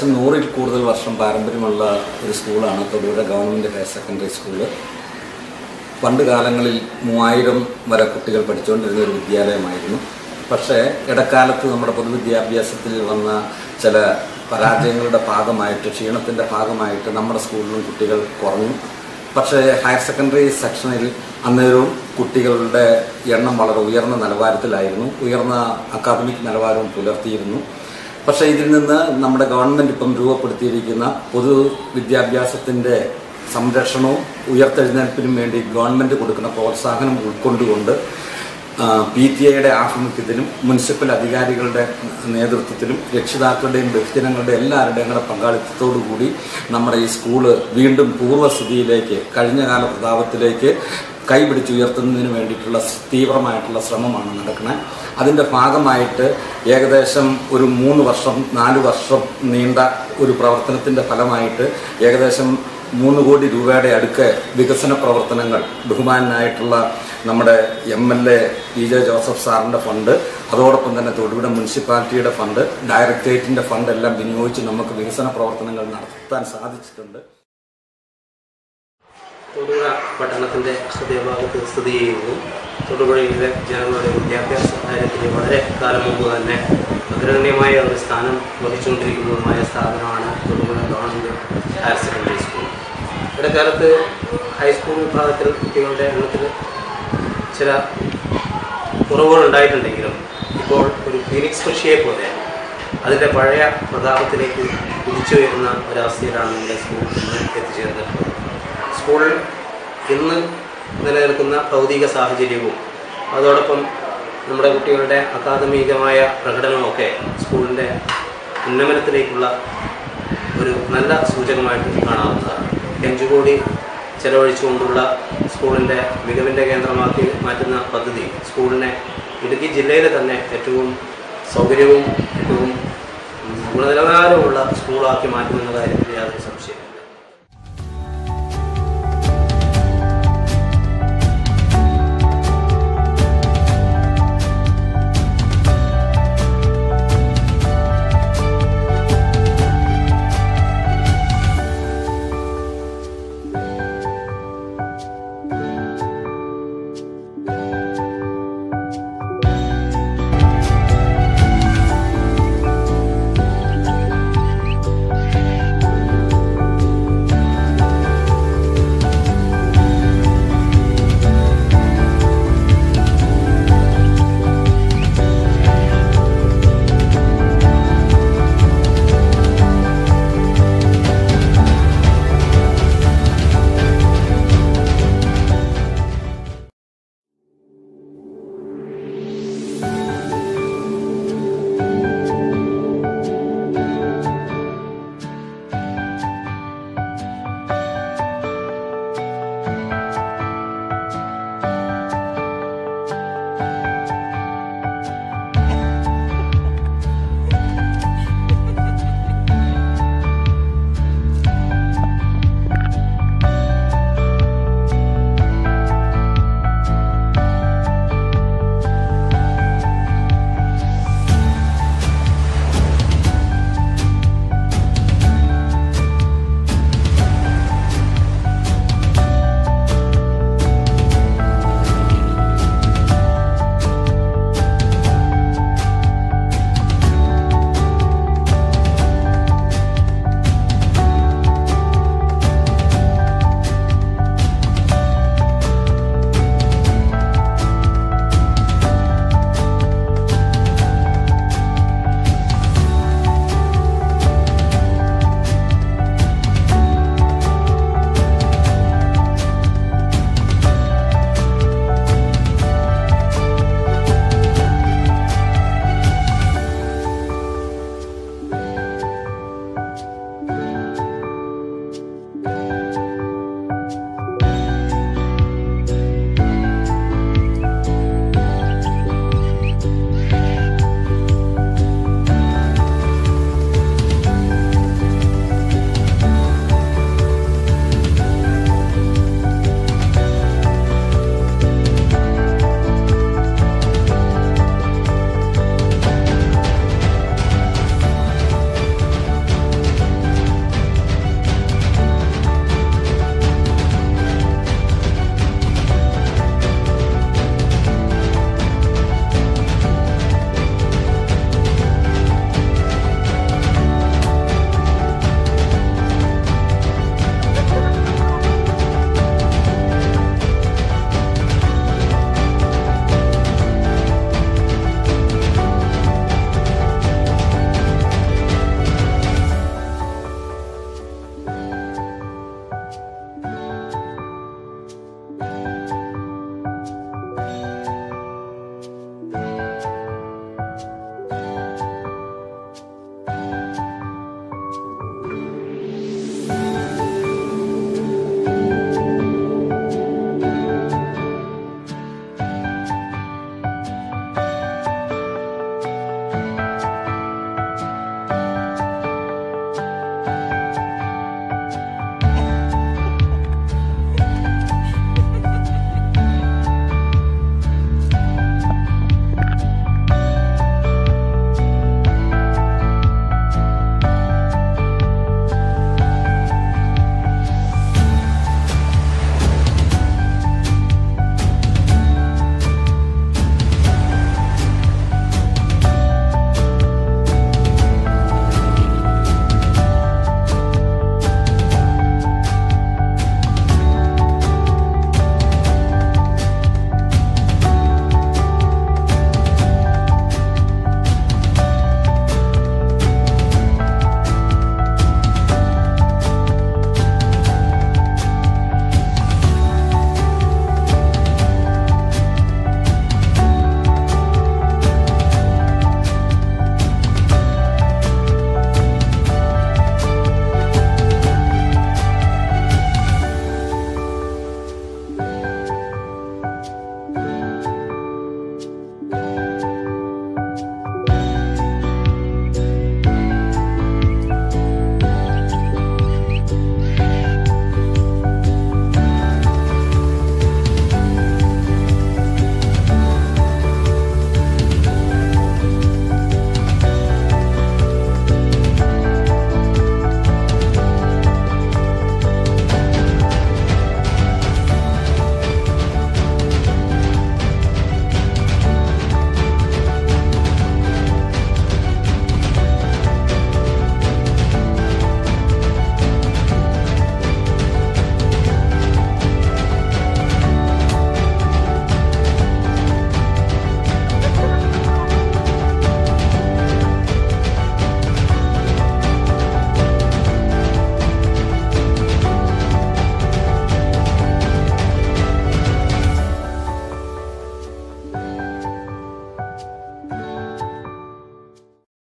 ഏകദേശം നൂറിൽ കൂടുതൽ വർഷം പാരമ്പര്യമുള്ള ഒരു സ്കൂളാണ് Thodupuzha government higher secondary school പണ്ട് കാലങ്ങളിൽ മൂവായിരം വരെ കുട്ടികൾ പഠിച്ചുകൊണ്ടിരുന്ന ഒരു വിദ്യാലയമായിരുന്നു പക്ഷേ ഇടക്കാലത്ത് നമ്മുടെ പൊതുവിദ്യാഭ്യാസത്തിൽ വന്ന ചില പരാജയങ്ങളുടെ ഭാഗമായിട്ട് ക്ഷീണത്തിൻ്റെ ഭാഗമായിട്ട് നമ്മുടെ സ്കൂളിലും കുട്ടികൾ കുറഞ്ഞു പക്ഷേ ഹയർ സെക്കൻഡറി സെക്ഷനിൽ അന്നേരവും കുട്ടികളുടെ എണ്ണം വളരെ ഉയർന്ന നിലവാരത്തിലായിരുന്നു ഉയർന്ന അക്കാദമിക് നിലവാരവും പുലർത്തിയിരുന്നു പക്ഷേ ഇതിൽ നിന്ന് നമ്മുടെ ഗവൺമെൻറ് ഇപ്പം രൂപപ്പെടുത്തിയിരിക്കുന്ന പൊതു വിദ്യാഭ്യാസത്തിൻ്റെ സംരക്ഷണവും ഉയർത്തെഴുന്നേൽപ്പിനും വേണ്ടി ഗവൺമെൻറ് കൊടുക്കുന്ന പ്രോത്സാഹനം ഉൾക്കൊണ്ടുകൊണ്ട് പി ടി എയുടെ ആഭിമുഖ്യത്തിലും മുനിസിപ്പൽ അധികാരികളുടെ നേതൃത്വത്തിലും രക്ഷിതാക്കളുടെയും ബഹുജനങ്ങളുടെയും എല്ലാവരുടെയും കൂടെ പങ്കാളിത്തത്തോടു കൂടി നമ്മുടെ ഈ സ്കൂള് വീണ്ടും പൂർവ്വസ്ഥിതിയിലേക്ക് കഴിഞ്ഞ കാല പ്രതാപത്തിലേക്ക് കൈപിടിച്ചുയർത്തുന്നതിന് വേണ്ടിയിട്ടുള്ള തീവ്രമായിട്ടുള്ള ശ്രമമാണ് നടക്കുന്നത് അതിൻ്റെ ഭാഗമായിട്ട് ഏകദേശം ഒരു മൂന്ന് വർഷം നാല് വർഷം നീണ്ട ഒരു പ്രവർത്തനത്തിൻ്റെ ഫലമായിട്ട് ഏകദേശം മൂന്ന് കോടി രൂപയുടെ അടുക്ക് വികസന പ്രവർത്തനങ്ങൾ ബഹുമാനായിട്ടുള്ള നമ്മുടെ M L A P J Joseph സാറിൻ്റെ ഫണ്ട് അതോടൊപ്പം തന്നെ തൊടുപുഴ മുനിസിപ്പാലിറ്റിയുടെ ഫണ്ട് ഡയറക്ടറേറ്റിൻ്റെ ഫണ്ട് എല്ലാം വിനിയോഗിച്ച് നമുക്ക് വികസന പ്രവർത്തനങ്ങൾ നടത്താൻ സാധിച്ചിട്ടുണ്ട് തൊടുപുഴ പട്ടണത്തിൻ്റെ ഹൃദയഭാഗത്ത് സ്ഥിതി ചെയ്യുന്നു തൊടുപുഴയിലെ ജനങ്ങളുടെ വിദ്യാഭ്യാസ കാര്യത്തിൽ വളരെ കാലം മുമ്പ് തന്നെ അഗ്രഗണ്യമായ ഒരു സ്ഥാനം വഹിച്ചുകൊണ്ടിരിക്കുന്നതുമായ സ്ഥാപനമാണ് Thodupuzha government higher secondary school high school ഹൈസ്കൂൾ വിഭാഗത്തിൽ കുട്ടികളുടെ എണ്ണത്തിൽ ചില കുറവുകൾ ഉണ്ടായിട്ടുണ്ടെങ്കിലും ഇപ്പോൾ ഒരു ഫീനിക്സ് കൃഷിയെ പോലെ അതിൻ്റെ പഴയ പ്രതാപത്തിലേക്ക് കുതിച്ചു വരുന്ന ഒരവസ്ഥയിലാണ് നമ്മുടെ സ്കൂൾ ഇന്ന് എത്തിച്ചേർന്നിട്ടുള്ളത് സ്കൂൾ ഇന്ന് നിലനിൽക്കുന്ന ഭൗതിക സാഹചര്യവും അതോടൊപ്പം നമ്മുടെ കുട്ടികളുടെ അക്കാദമികമായ പ്രകടനമൊക്കെ സ്കൂളിൻ്റെ ഉന്നമനത്തിലേക്കുള്ള ഒരു നല്ല സൂചകമായിട്ട് കാണാവുന്നതാണ് അഞ്ചു കോടി ചെലവഴിച്ചുകൊണ്ടുള്ള സ്കൂളിൻ്റെ മികവിൻ്റെ കേന്ദ്രമാക്കി മാറ്റുന്ന പദ്ധതി സ്കൂളിനെ ഇടുക്കി ജില്ലയിലെ തന്നെ ഏറ്റവും സൗകര്യവും ഏറ്റവും ഗുണനിലവാരമുള്ള സ്കൂളാക്കി മാറ്റുമെന്ന കാര്യത്തിൽ യാതൊരു സംശയം